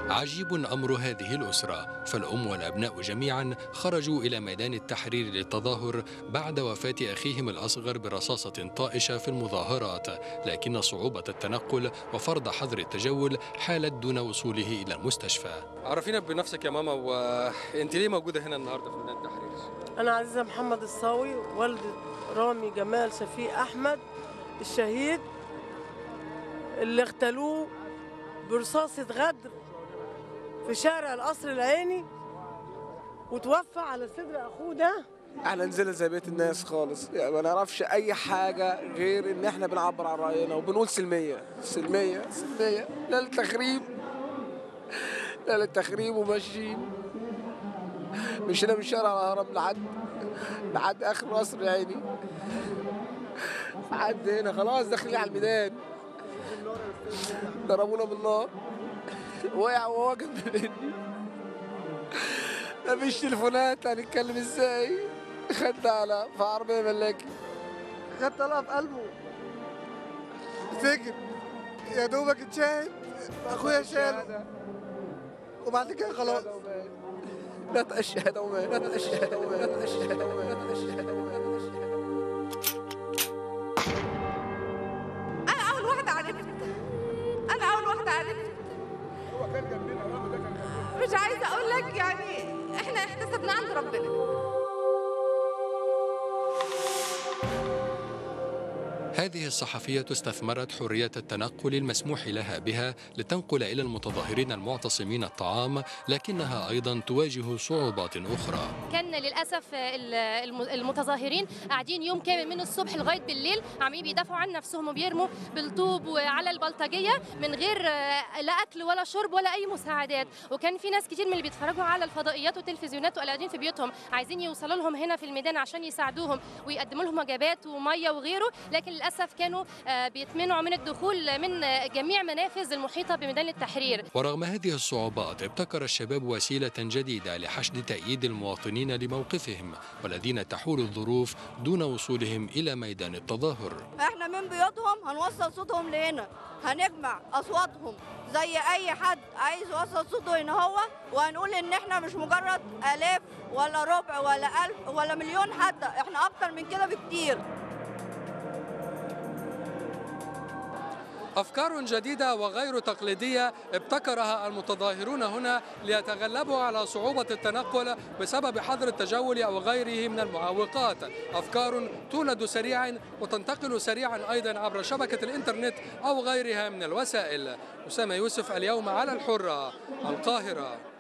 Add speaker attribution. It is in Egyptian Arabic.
Speaker 1: عجيب أمر هذه الأسرة فالأم والأبناء جميعا خرجوا إلى ميدان التحرير للتظاهر بعد وفاة أخيهم الأصغر برصاصة طائشة في المظاهرات لكن صعوبة التنقل وفرض حظر التجول حالت دون وصوله إلى المستشفى
Speaker 2: عرفينا بنفسك يا ماما وانت ليه موجوده هنا النهارده في ميدان التحرير
Speaker 3: أنا عزيزة محمد الصاوي والدة رامي جمال شفيق أحمد الشهيد اللي اغتالوه برصاصة غدر في شارع القصر العيني وتوفى على صدر أخوه ده
Speaker 4: احنا نزلنا زي بيت الناس خالص يعني ما نعرفش اي حاجه غير ان احنا بنعبر عن راينا وبنقول سلميه سلميه سلميه لا للتخريب لا للتخريب وماشيين مشينا من شارع الهرم لحد لحد اخر قصر العيني لحد هنا خلاص داخلين على الميدان ضربونا بالنار وقع وهو جنب مني مفيش تليفونات هنتكلم ازاي خدت على في عربية ملاكي خدت على في قلبه سجن يا دوبك اتشاهد اخويا شاله وبعد كده خلاص لا الشهادة ومات لا الشهادة ومات لا الشهادة ومات لا الشهادة ومات
Speaker 5: انا اول واحده عرفت انا اول واحده عرفت مش عايزه اقول لك يعني احنا احتسبنا عند ربنا
Speaker 1: هذه الصحفية استثمرت حرية التنقل المسموح لها بها لتنقل إلى المتظاهرين المعتصمين الطعام لكنها أيضا تواجه صعوبات أخرى
Speaker 6: كان للاسف الم- المتظاهرين قاعدين يوم كامل من الصبح لغايه بالليل عمالين بيدافعوا عن نفسهم وبيرموا بالطوب وعلى البلطجيه من غير آه، لا اكل ولا شرب ولا اي مساعدات وكان في ناس كتير من اللي بيتفرجوا على الفضائيات والتلفزيونات وقاعدين في بيوتهم عايزين يوصلوا لهم هنا في الميدان عشان يساعدوهم ويقدموا لهم وجبات وميه وغيره لكن للاسف كانوا آه، بيتمنعوا من الدخول من آه، جميع منافذ المحيطه بميدان التحرير
Speaker 1: ورغم هذه الصعوبات ابتكر الشباب وسيلة جديدة لحشد تأييد المواطنين لموقفهم والذين تحول الظروف دون وصولهم إلى ميدان التظاهر
Speaker 7: احنا من بيوتهم هنوصل صوتهم لهنا هنجمع اصواتهم زي اي حد عايز يوصل صوته هنا هو وهنقول ان احنا مش مجرد الاف ولا ربع ولا الف ولا مليون حتى احنا اكتر من كده بكتير
Speaker 2: أفكار جديدة وغير تقليدية ابتكرها المتظاهرون هنا ليتغلبوا على صعوبة التنقل بسبب حظر التجول أو غيره من المعوقات أفكار تولد سريعا وتنتقل سريعا أيضا عبر شبكة الإنترنت أو غيرها من الوسائل أسامة يوسف اليوم على الحرة القاهرة